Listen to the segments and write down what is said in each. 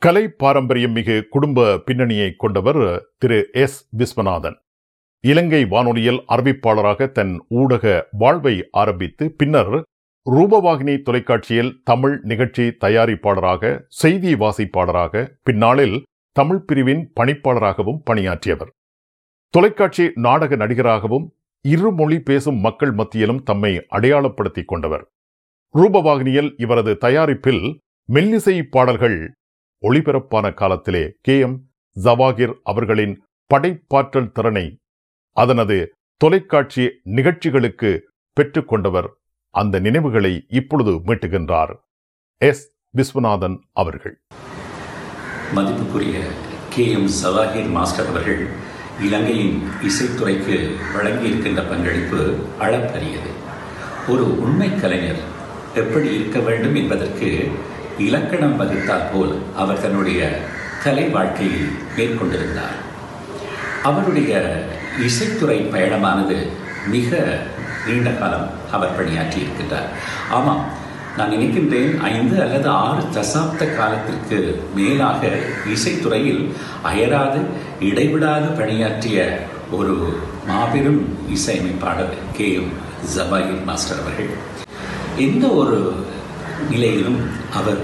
கலை பாரம்பரியம் மிகு குடும்ப பின்னணியை கொண்டவர் திரு எஸ் விஸ்வநாதன் இலங்கை வானொலியில் அறிவிப்பாளராக தன் ஊடக வாழ்வை ஆரம்பித்து பின்னர் ரூபவாகினி தொலைக்காட்சியில் தமிழ் நிகழ்ச்சி தயாரிப்பாளராக செய்தி வாசிப்பாளராக பின்னாளில் தமிழ் பிரிவின் பணிப்பாளராகவும் பணியாற்றியவர் தொலைக்காட்சி நாடக நடிகராகவும் இருமொழி பேசும் மக்கள் மத்தியிலும் தம்மை அடையாளப்படுத்திக் கொண்டவர் ரூபவாகினியில் இவரது தயாரிப்பில் மெல்லிசை பாடல்கள் ஒளிபரப்பான காலத்திலே கே எம் ஜவாகிர் அவர்களின் படைப்பாற்றல் திறனை அதனது தொலைக்காட்சி நிகழ்ச்சிகளுக்கு பெற்றுக்கொண்டவர் அந்த நினைவுகளை இப்பொழுது மீட்டுகின்றார் எஸ் விஸ்வநாதன் அவர்கள் மதிப்புக்குரிய கே எம் ஜவாஹிர் மாஸ்டர் அவர்கள் இலங்கையின் இசைத்துறைக்கு வழங்கியிருக்கின்ற பங்களிப்பு அளப்பரியது ஒரு உண்மை கலைஞர் எப்படி இருக்க வேண்டும் என்பதற்கு இலக்கணம் வகுத்தால் போல் அவர் தன்னுடைய கலை வாழ்க்கையை மேற்கொண்டிருந்தார் அவருடைய இசைத்துறை பயணமானது மிக நீண்ட காலம் அவர் பணியாற்றி இருக்கின்றார் ஆமாம் நான் நினைக்கின்றேன் ஐந்து அல்லது ஆறு தசாப்த காலத்திற்கு மேலாக இசைத்துறையில் அயராது இடைவிடாது பணியாற்றிய ஒரு மாபெரும் இசையமைப்பாளர் கே எம் ஜபாயிர் மாஸ்டர் அவர்கள் எந்த ஒரு நிலையிலும் அவர்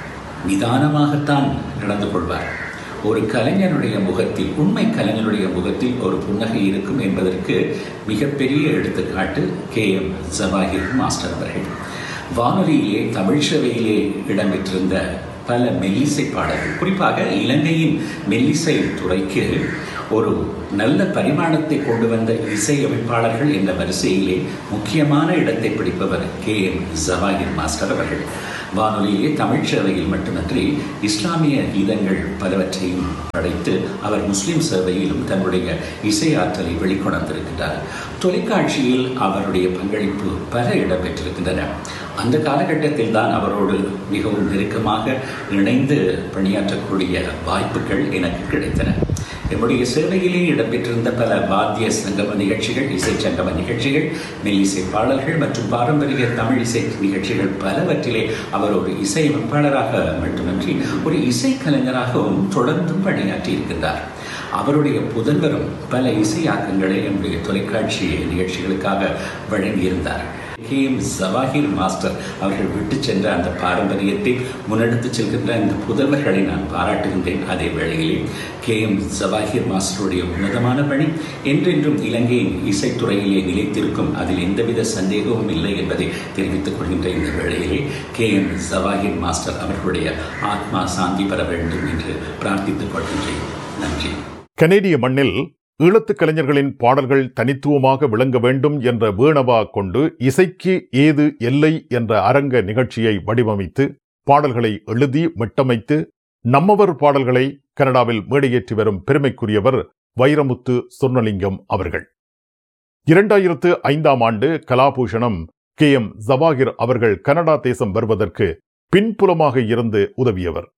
நிதானமாகத்தான் நடந்து கொள்வார் ஒரு கலைஞனுடைய முகத்தில் உண்மை கலைஞனுடைய முகத்தில் ஒரு புன்னகை இருக்கும் என்பதற்கு மிகப்பெரிய எடுத்துக்காட்டு கே எம் ஜவாஹிர் மாஸ்டர் அவர்கள் வானொலியிலே தமிழ் சேவையிலே இடம்பெற்றிருந்த பல மெல்லிசை பாடல்கள் குறிப்பாக இலங்கையின் மெல்லிசை துறைக்கு ஒரு நல்ல பரிமாணத்தை கொண்டு வந்த இசையமைப்பாளர்கள் என்ற வரிசையிலே முக்கியமான இடத்தை பிடிப்பவர் கே எம் ஜவாஹிர் மாஸ்டர் அவர்கள் வானொலியிலே தமிழ் சேவையில் மட்டுமன்றி இஸ்லாமிய கீதங்கள் பலவற்றையும் படைத்து அவர் முஸ்லிம் சேவையிலும் தன்னுடைய இசை ஆற்றலை வெளிக்கொணர்ந்திருக்கின்றார் தொலைக்காட்சியில் அவருடைய பங்களிப்பு பல இடம்பெற்றிருக்கின்றன அந்த காலகட்டத்தில் தான் அவரோடு மிகவும் நெருக்கமாக இணைந்து பணியாற்றக்கூடிய வாய்ப்புகள் எனக்கு கிடைத்தன நம்முடைய சேவையிலே இடம்பெற்றிருந்த பல வாத்திய சங்கம நிகழ்ச்சிகள் இசை சங்கம நிகழ்ச்சிகள் மெல்லிசை பாடல்கள் மற்றும் பாரம்பரிய தமிழ் இசை நிகழ்ச்சிகள் பலவற்றிலே அவர் ஒரு இசையமைப்பாளராக மட்டுமின்றி ஒரு இசைக்கலைஞராகவும் தொடர்ந்தும் பணியாற்றி இருக்கின்றார் அவருடைய புதல்வரும் பல இசையாக்கங்களை நம்முடைய தொலைக்காட்சி நிகழ்ச்சிகளுக்காக வழங்கியிருந்தார் கே எம் ஜவாஹிர் மாஸ்டர் அவர்கள் விட்டு சென்ற அந்த பாரம்பரியத்தை முன்னெடுத்து செல்கின்ற இந்த புதல்வர்களை நான் பாராட்டுகின்றேன் அதே வேளையிலே கே எம் ஜவாஹிர் மாஸ்டருடைய உன்னதமான பணி என்றென்றும் இலங்கையின் இசைத்துறையிலே நிலைத்திருக்கும் அதில் எந்தவித சந்தேகமும் இல்லை என்பதை தெரிவித்துக் கொள்கின்ற இந்த வேளையிலே கே எம் ஜவாஹிர் மாஸ்டர் அவர்களுடைய ஆத்மா சாந்தி பெற வேண்டும் என்று பிரார்த்தித்துக் கொள்கின்றேன் நன்றி கனேடிய மண்ணில் ஈழத்துக் கலைஞர்களின் பாடல்கள் தனித்துவமாக விளங்க வேண்டும் என்ற வேணவா கொண்டு இசைக்கு ஏது எல்லை என்ற அரங்க நிகழ்ச்சியை வடிவமைத்து பாடல்களை எழுதி மிட்டமைத்து நம்மவர் பாடல்களை கனடாவில் மேடையேற்றி வரும் பெருமைக்குரியவர் வைரமுத்து சொர்ணலிங்கம் அவர்கள் இரண்டாயிரத்து ஐந்தாம் ஆண்டு கலாபூஷணம் கே எம் ஜவாகிர் அவர்கள் கனடா தேசம் வருவதற்கு பின்புலமாக இருந்து உதவியவர்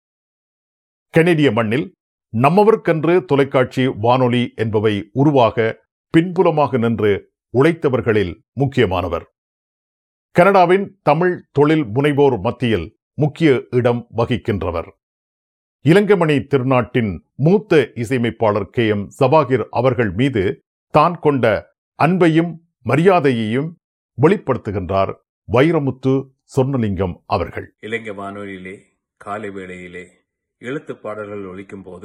கனேடிய மண்ணில் நம்மவர்க்கென்று தொலைக்காட்சி வானொலி என்பவை உருவாக பின்புலமாக நின்று உழைத்தவர்களில் முக்கியமானவர் கனடாவின் தமிழ் தொழில் முனைவோர் மத்தியில் முக்கிய இடம் வகிக்கின்றவர் இலங்கைமணி திருநாட்டின் மூத்த இசையமைப்பாளர் கே எம் ஜபாகிர் அவர்கள் மீது தான் கொண்ட அன்பையும் மரியாதையையும் வெளிப்படுத்துகின்றார் வைரமுத்து சொர்ணலிங்கம் அவர்கள் இலங்கை வானொலியிலே காலை வேளையிலே எழுத்து பாடல்கள் ஒலிக்கும் போது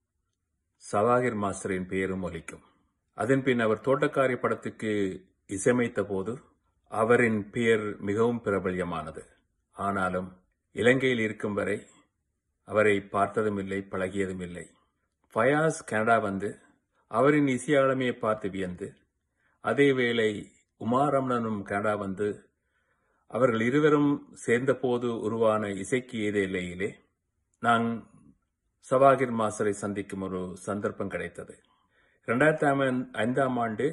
சவாகிர் மாஸ்டரின் பெயரும் ஒலிக்கும் அதன் பின் அவர் தோட்டக்காரி படத்துக்கு இசையமைத்த போது அவரின் பெயர் மிகவும் பிரபல்யமானது ஆனாலும் இலங்கையில் இருக்கும் வரை அவரை பார்த்ததும் இல்லை பழகியதும் இல்லை ஃபயாஸ் கனடா வந்து அவரின் இசையாளமையை பார்த்து வியந்து அதேவேளை உமாரமணனும் கனடா வந்து அவர்கள் இருவரும் சேர்ந்தபோது உருவான இசைக்கு ஏதே இல்லையிலே நான் சவாகிர் மாஸ்டரை சந்திக்கும் ஒரு சந்தர்ப்பம் கிடைத்தது இரண்டாயிரத்தி ஐந்தாம் ஆண்டு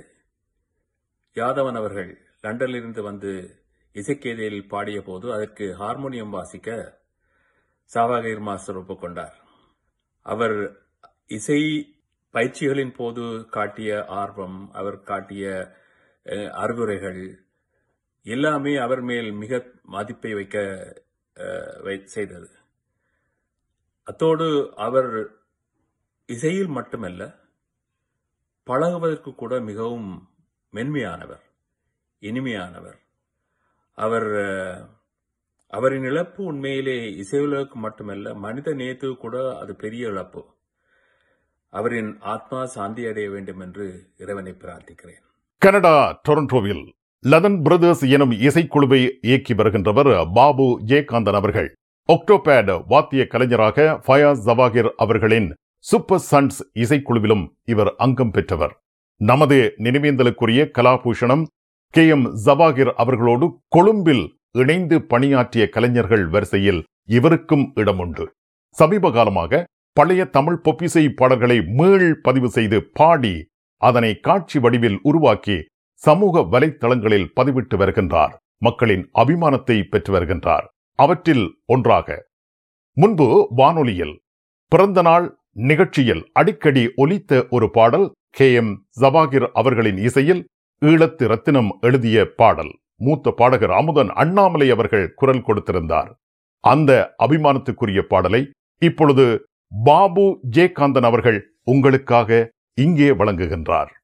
யாதவன் அவர்கள் லண்டனிலிருந்து வந்து இசைக்கேதையில் பாடிய போது அதற்கு ஹார்மோனியம் வாசிக்க சவாகிர் மாஸ்டர் ஒப்புக்கொண்டார் அவர் இசை பயிற்சிகளின் போது காட்டிய ஆர்வம் அவர் காட்டிய அஹ், அறிவுரைகள் எல்லாமே அவர் மேல் மிக மதிப்பை வைக்க அஹ், வை- செய்தது அத்தோடு அவர் இசையில் மட்டுமல்ல பழகுவதற்கு கூட மிகவும் மென்மையானவர் இனிமையானவர் அவர் அஹ், அவரின் இழப்பு உண்மையிலே இசையுலகுக்கு மட்டுமல்ல மனித நேயத்துக்கு கூட அது பெரிய இழப்பு அவரின் ஆத்மா சாந்தி அடைய வேண்டும் என்று இறைவனை பிரார்த்திக்கிறேன் கனடா டொரண்டோவில் லதன் பிரதர்ஸ் எனும் இசைக்குழுவை இயக்கி வருகின்றவர் பாபு ஜெயகாந்தன் அவர்கள் ஒக்டோபேட் வாத்திய கலைஞராக ஃபயாஸ் ஜவாகிர் அவர்களின் சூப்பர் சன்ஸ் இசைக்குழுவிலும் இவர் அங்கம் பெற்றவர் நமது நினைவேந்தலுக்குரிய கலாபூஷணம் கே எம் ஜவாகிர் அவர்களோடு கொழும்பில் இணைந்து பணியாற்றிய கலைஞர்கள் வரிசையில் இவருக்கும் இடமுண்டு சமீப காலமாக பழைய தமிழ் பொப்பிசை பாடல்களை மீள் பதிவு செய்து பாடி அதனை காட்சி வடிவில் உருவாக்கி சமூக வலைத்தளங்களில் பதிவிட்டு வருகின்றார் மக்களின் அபிமானத்தை பெற்று வருகின்றார் அவற்றில் ஒன்றாக முன்பு வானொலியில் பிறந்த நாள் நிகழ்ச்சியில் அடிக்கடி ஒலித்த ஒரு பாடல் கே எம் ஜவாகிர் அவர்களின் இசையில் ஈழத்து ரத்தினம் எழுதிய பாடல் மூத்த பாடகர் அமுதன் அண்ணாமலை அவர்கள் குரல் கொடுத்திருந்தார் அந்த அபிமானத்துக்குரிய பாடலை இப்பொழுது பாபு ஜெயகாந்தன் அவர்கள் உங்களுக்காக இங்கே வழங்குகின்றார்